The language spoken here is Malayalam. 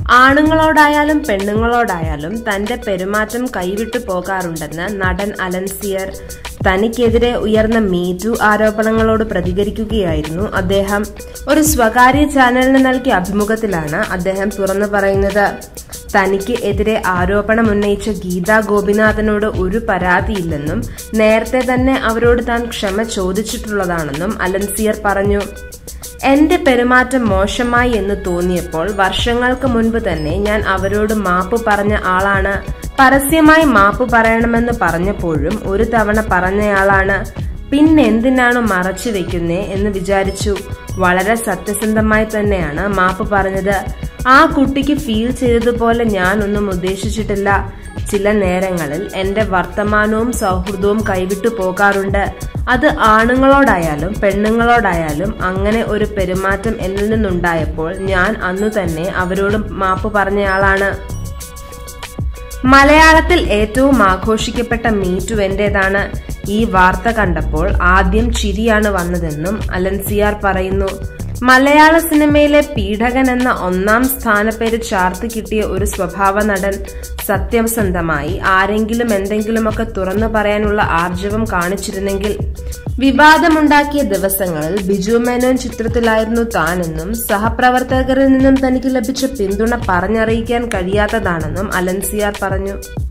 ആണുങ്ങളോടായാലും പെണ്ണുങ്ങളോടായാലും തന്റെ പെരുമാറ്റം കൈവിട്ടു പോകാറുണ്ടെന്ന് നടൻ അലൻസിയർ തനിക്കെതിരെ ഉയർന്ന മീറ്റു ആരോപണങ്ങളോട് പ്രതികരിക്കുകയായിരുന്നു അദ്ദേഹം ഒരു സ്വകാര്യ ചാനലിന് നൽകിയ അഭിമുഖത്തിലാണ് അദ്ദേഹം തുറന്നു പറയുന്നത് തനിക്ക് എതിരെ ആരോപണമുന്നയിച്ച ഗീതാ ഗോപിനാഥനോട് ഒരു പരാതിയില്ലെന്നും നേരത്തെ തന്നെ അവരോട് താൻ ക്ഷമ ചോദിച്ചിട്ടുള്ളതാണെന്നും അലൻസിയർ പറഞ്ഞു എന്റെ പെരുമാറ്റം മോശമായി എന്ന് തോന്നിയപ്പോൾ വർഷങ്ങൾക്ക് മുൻപ് തന്നെ ഞാൻ അവരോട് മാപ്പ് പറഞ്ഞ ആളാണ് പരസ്യമായി മാപ്പ് പറയണമെന്ന് പറഞ്ഞപ്പോഴും ഒരു തവണ പറഞ്ഞയാളാണ് പിന്നെന്തിനാണ് മറച്ചു വെക്കുന്നേ എന്ന് വിചാരിച്ചു വളരെ സത്യസന്ധമായി തന്നെയാണ് മാപ്പ് പറഞ്ഞത് ആ കുട്ടിക്ക് ഫീൽ ചെയ്തതുപോലെ ഞാനൊന്നും ഉദ്ദേശിച്ചിട്ടില്ല ചില നേരങ്ങളിൽ എന്റെ വർത്തമാനവും സൗഹൃദവും കൈവിട്ടു പോകാറുണ്ട് അത് ആണുങ്ങളോടായാലും പെണ്ണുങ്ങളോടായാലും അങ്ങനെ ഒരു പെരുമാറ്റം എന്നിൽ നിന്നുണ്ടായപ്പോൾ ഞാൻ അന്നു തന്നെ അവരോട് മാപ്പ് പറഞ്ഞയാളാണ് മലയാളത്തിൽ ഏറ്റവും ആഘോഷിക്കപ്പെട്ട മീറ്റു എന്റേതാണ് ഈ വാർത്ത കണ്ടപ്പോൾ ആദ്യം ചിരിയാണ് വന്നതെന്നും അലൻസിയാർ പറയുന്നു മലയാള സിനിമയിലെ പീഡകൻ എന്ന ഒന്നാം സ്ഥാനപ്പേര് ചാർത്ത് കിട്ടിയ ഒരു സ്വഭാവ നടൻ സത്യസന്ധമായി ആരെങ്കിലും എന്തെങ്കിലുമൊക്കെ തുറന്നു പറയാനുള്ള ആർജവം കാണിച്ചിരുന്നെങ്കിൽ വിവാദമുണ്ടാക്കിയ ദിവസങ്ങളിൽ ബിജു മേനോൻ ചിത്രത്തിലായിരുന്നു താനെന്നും സഹപ്രവർത്തകരിൽ നിന്നും തനിക്ക് ലഭിച്ച പിന്തുണ പറഞ്ഞറിയിക്കാൻ കഴിയാത്തതാണെന്നും അലൻസിയാർ പറഞ്ഞു